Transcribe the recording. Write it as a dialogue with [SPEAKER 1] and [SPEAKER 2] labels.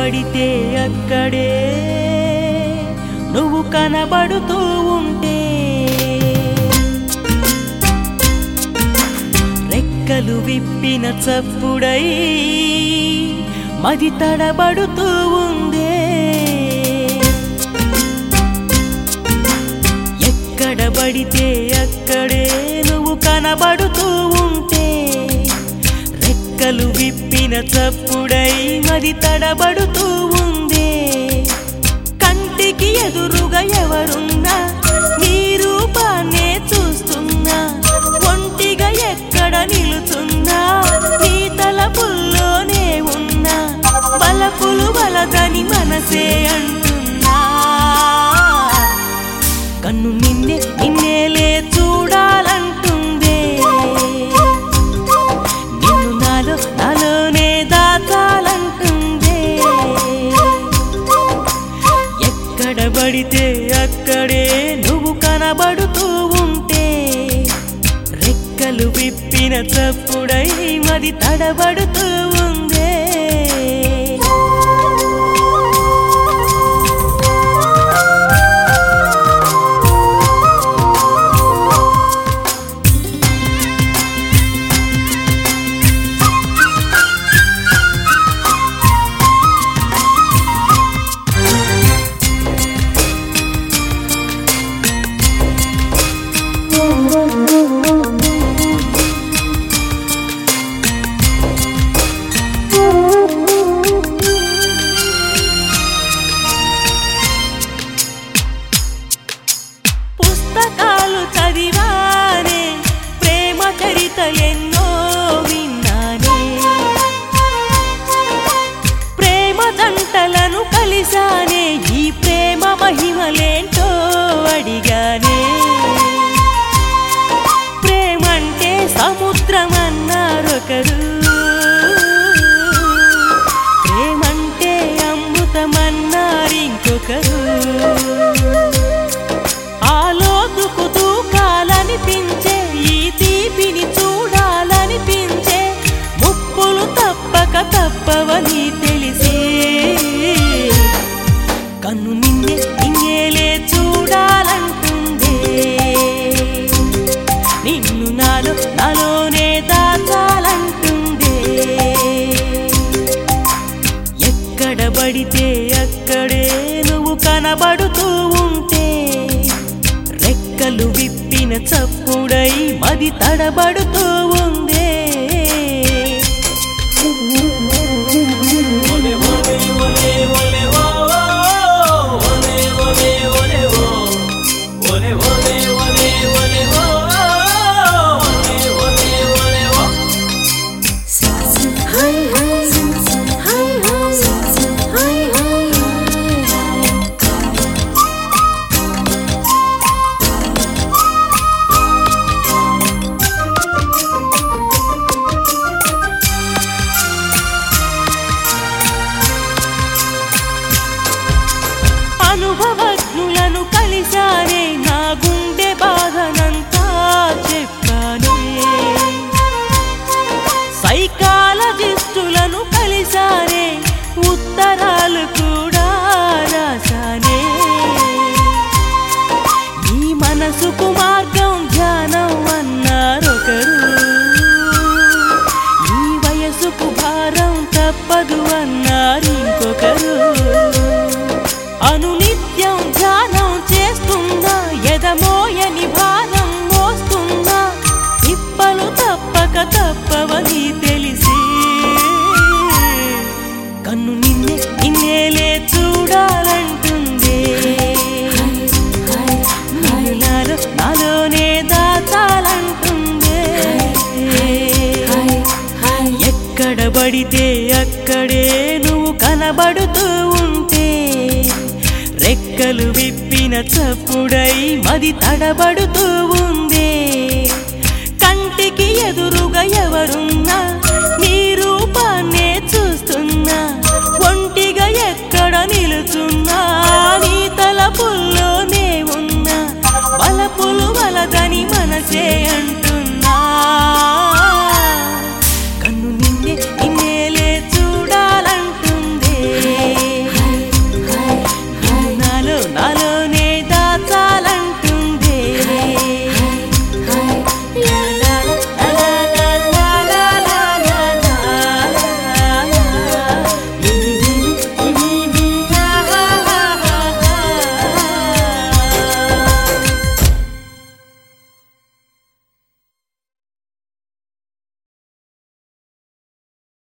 [SPEAKER 1] పడితే అక్కడే నువ్వు కనబడుతూ ఉంటే రెక్కలు విప్పిన చప్పుడై మది తడబడుతూ ఉందే ఎక్కడ పడితే అక్కడే నువ్వు కనబడుతూ ఉంటే రెక్కలు విప్పిన చప్పుడై మది తడబడుతూ ఉందే కంటికి ఎదురుగా ఎవరున్నా నీ రూపాన్నే చూస్తున్నా ఒంటిగా ఎక్కడ నిలుచున్నా నీ తలపుల్లోనే ఉన్నా బలపులు వలదని మనసే అంటున్నా కన్ను నిన్నే నిన్నేలే చూడాలంటుందే నిన్ను నాలో నాలోనే దాచాలంటుందే ఎక్కడ పడితే అక్కడే నువ్వు కనబడుతూ ఉంటే రెక్కలు విప్పిన చప్పుడై మది తడబడుతూ ఉందే పుస్తకాలు చదివానే ప్రేమ చరిత ఎన్నో విన్నానే ప్రేమ జంటలను కలిశానే ఈ ప్రేమ మహిమలేంటో అడిగానే ప్రేమంటే సముద్రమన్నారొకరు ప్రేమంటే అమృతమన్నారింకొకరు ఆలోతుకు దూకాలనిపించే ఈ తీపిని చూడాలనిపించే ముప్పులు తప్పక తప్పవని తెలిసే కన్ను నిన్నే నిన్నేలే చూడాలంటుందే నిన్ను నాలో నాలోనే దాచాలంటుందే ఎక్కడ పడితే అక్కడే నువ్వు కనబడుతూ ఉంటే రెక్కలు విప్పిన చప్పుడై మది తడబడుతూ ఉందే
[SPEAKER 2] Hi hi, hi hi, hi hi.
[SPEAKER 1] అనుభవజ్ఞులను కలిశానే నా గుండె బాధనంతా చెప్పానే సైకాలజిస్టులను కలిశానే ఉత్తరాలు కూడా రాశానే ఈ మనసుకు మార్గం ధ్యానం అన్నారొకరు ఈ వయసుకు భారం తప్పదు అన్నారు ఇంకొకరు అనునిత్యం ధ్యానం చేస్తున్నా ఎదమోయని భారం మోస్తున్నా తిప్పలు తప్పక తప్పవని తెలిసి కన్ను నిన్నే నిన్నేలే చూడాలంటుందే నిన్ను నాలో నాలోనే దాచాలంటుందే ఎక్కడ పడితే అక్కడే నువ్వు కనబడుతూ ఉంటే రెక్కలు విప్పిన చప్పుడై మది తడబడుతూ ఉందే కంటికి ఎదురుగా ఎవరున్నా నీ రూపాన్నే చూస్తున్నా ఒంటిగా ఎక్కడ నిలుచున్నా